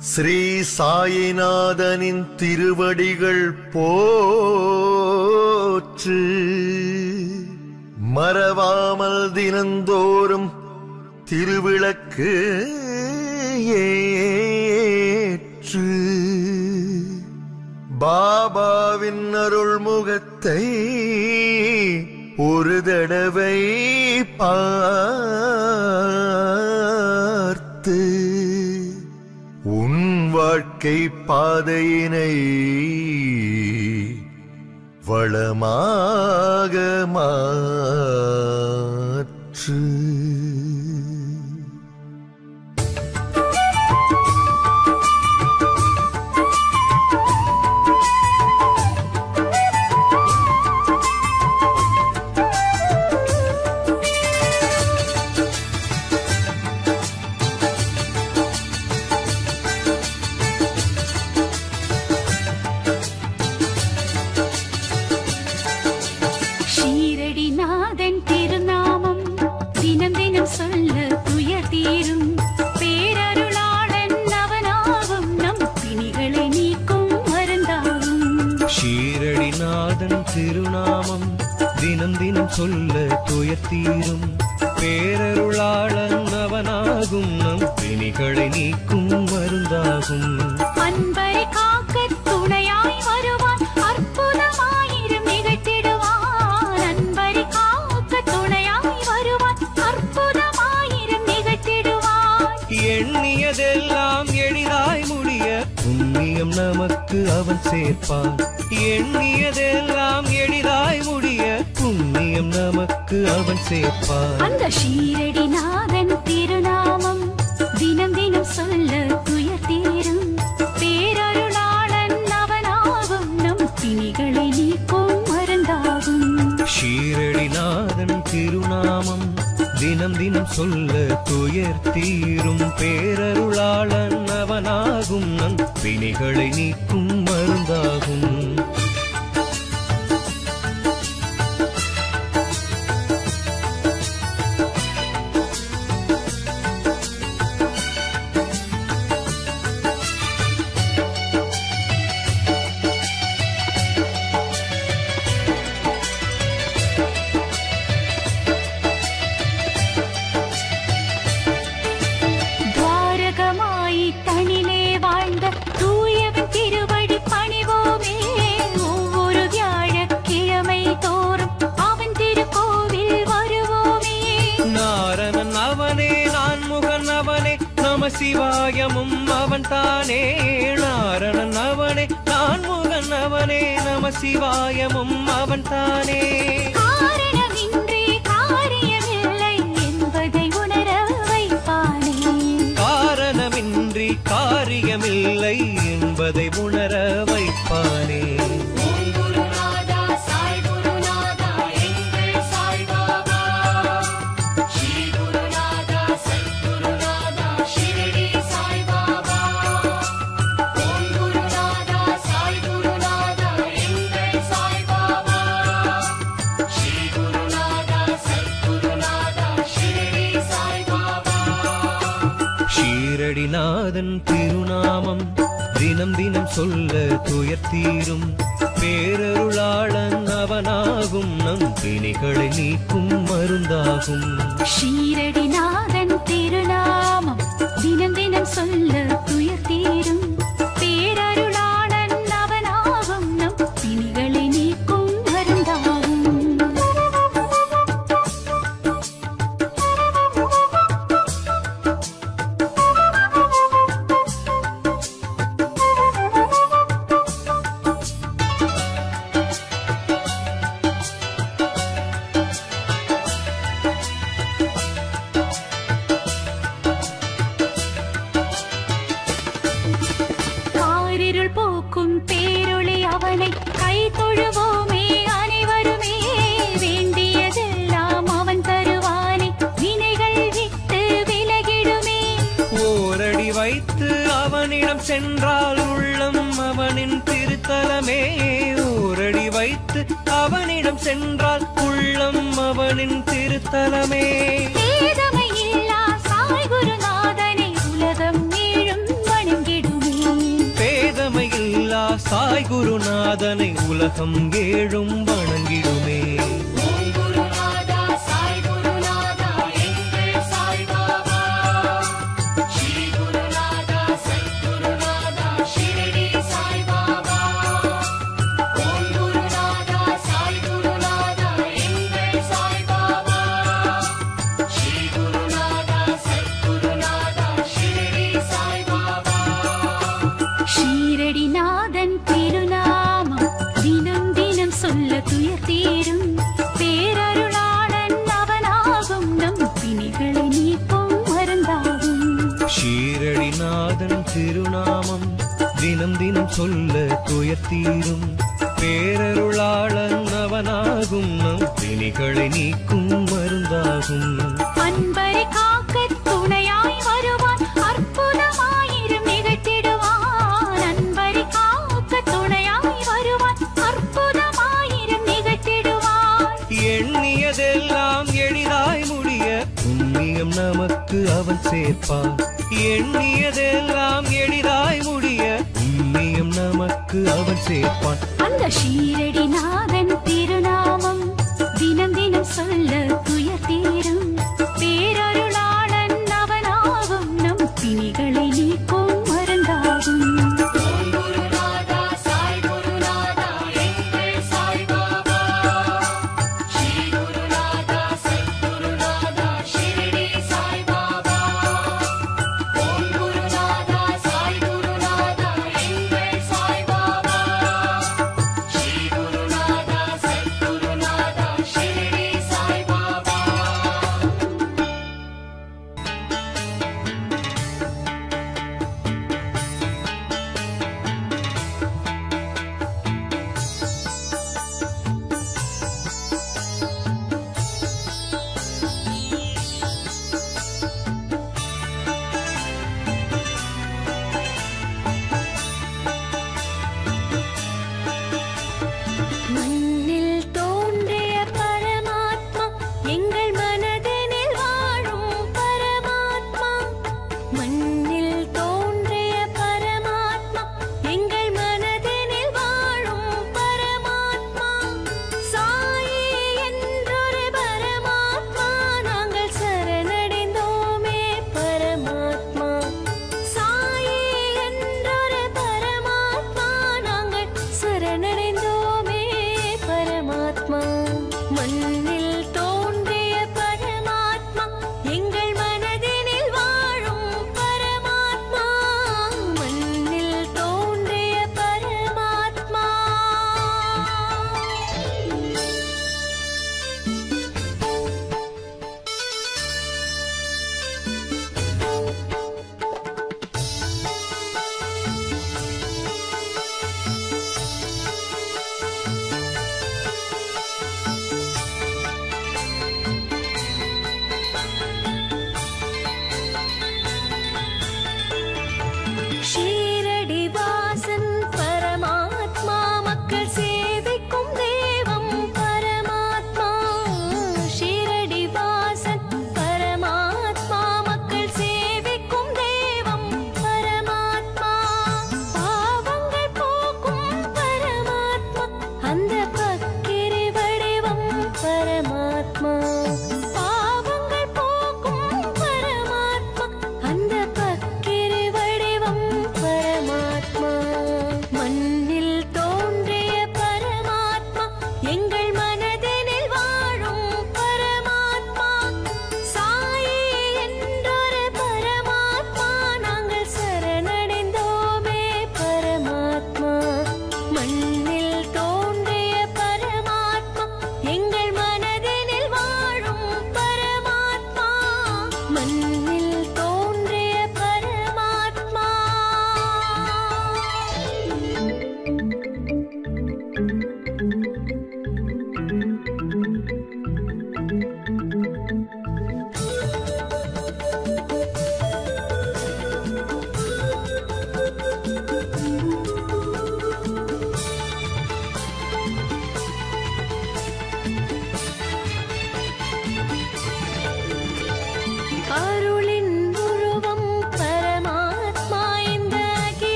ஸ்ரீ சாயிநாதனின் திருவடிகள் போற்று மறவாமல் தினந்தோறும் திருவிளக்கு ஏற்று பாபாவின் அருள்முகத்தை ஒரு தடவை பார்த்து உன் வாழ்க்கை பாதையினை வளமாக மாற்று ஷீரடிநாதன் திருநாமம் தினம் தினம் சொல்ல துயர் தீரும் பேரருளாளன் அவனாகும் நம் பிணிகளை நீக்கும் மருந்தாகும் ஷீரடிநாதன் திருநாமம் தினம் தினம் சொல்ல துயர் தீரும் பேரருளாளன் அவனாகும் நம் பிணிகளை நீக்கும் மருந்தாகும் அன்பரை காக்க துணையாய் வருவான் அற்புதமாயிரம் நிகழ்த்திடுவான் அன்பரை காக்க துணையாய் வருவான் அற்புதமாயிரம் நிகழ்த்திடுவான் எண்ணியதெல்லாம் எளிதாய் முடிய புண்ணியம் நமக்கு அவன் சேர்ப்பான் எண்ணியதெல்லாம் எளிதாய் முடிய புண்ணியம் நமக்கு அவன் சேர்ப்பான் அந்த ஷீரடிநாதன் திருநாமம் தினம் தினம் சொல்ல துயர் தீரும் பேரருளாளன் அவனாகும் நம் பிணிகளை நீக்கும் மருந்தாகும் ஷீரடிநாதன் திருநாமம் தினம் தினம் சொல்ல துயர் தீரும் பேரருளாளன் அவனாகும் நம் பிணிகளை நீக்கும் மருந்தாகும் துவாரகமாய் தனிலே வாழ்ந்த தூயவன் திருவடி பணிவோமே ஒவ்வொரு வியாழக்கிழமை தோறும் அவன் திருக்கோவில் வருவோமே நாரணன் அவனே நான் முகன் அவனே நம சிவாயமும் அவன் தானே நாரணன் அவனே நான் முகன் அவனே நம சிவாயமும் அவன் தானே காரணமின்றி காரியமில்லை என்பதை உணர வைப்பானே காரணமின்றி காரியமில்லை என்பதை உணர வைப்பானே ஷீரடிநாதன் திருநாமம் தினம் தினம் சொல்ல துயர் தீரும் பேரருளாளன் அவனாகும் நம் பிணிகளை நீக்கும் மருந்தாகும் ஷீரடிநாதன் திருநாமம் தினம் தினம் சொல்ல துயர் தீரும் பேரருளாளன் அவனாகும் நம் பிணிகளை நீக்கும் மருந்தாகும் காரிருள் போக்கும் பேரொளி அவனை கை தொழுவோமே அனைவருமே வேண்டியதெல்லாம் அவன் தருவானே வினைகள் விட்டு விலகிடுமே ஓரடி வைத்து அவனிடம் சென்றால் உள்ளம் அவனின் திருத்தலமே ஓரடி வைத்து அவனிடம் சென்றால் உள்ளம் அவனின் திருத்தலமே வேதமை இல்லா சாய் குருநாதனை உலகம் ஏழும் வணங்கிடும் உலகம் ஏழும் வணங்கிடுமே ஓம் குருநாதா சாய் குருநாதா எங்கள் சாய் பாபா ஸ்ரீ குருநாதா சத்குருநாதா ஷிரடி சாய் பாபா ஓம் குருநாதா சாய் குருநாதா எங்கள் சாய் பாபா ஸ்ரீ குருநாதா சத்குருநாதா ஷிரடி சாய் பாபா ஷீரடிநாதன் திருநாமம் தினம் தினம் சொல்ல துயர் தீரும் பேரருளாளன் அவனாகும் நம் பிணிகளை நீக்கும் மருந்தாகும் ஷீரடிநாதன் திருநாமம் தினம் தினம் சொல்ல துயர் தீரும் பேரருளாளன் அவனாகும் நம் பிணிகளை நீக்கும் மருந்தாகும் அன்பரை காக்க துணையாய் வருவான் அற்புதமாயிரம் நிகழ்த்திடுவான் அன்பரை காக்க துணையாய் வருவான் அற்புதமாயிரம் நிகழ்த்திடுவான் எண்ணியதெல்லாம் எளிதாய் முடிய புண்ணியம் நமக்கு அவன் சேர்ப்பான் எண்ணியதெல்லாம் எளிதாய் முடிய புண்ணியம் நமக்கு அவன் சேர்ப்பான் அந்த ஷீரடிநாதன் திருநாமம் தினம் தினம் சொல்ல துயர் தீரும்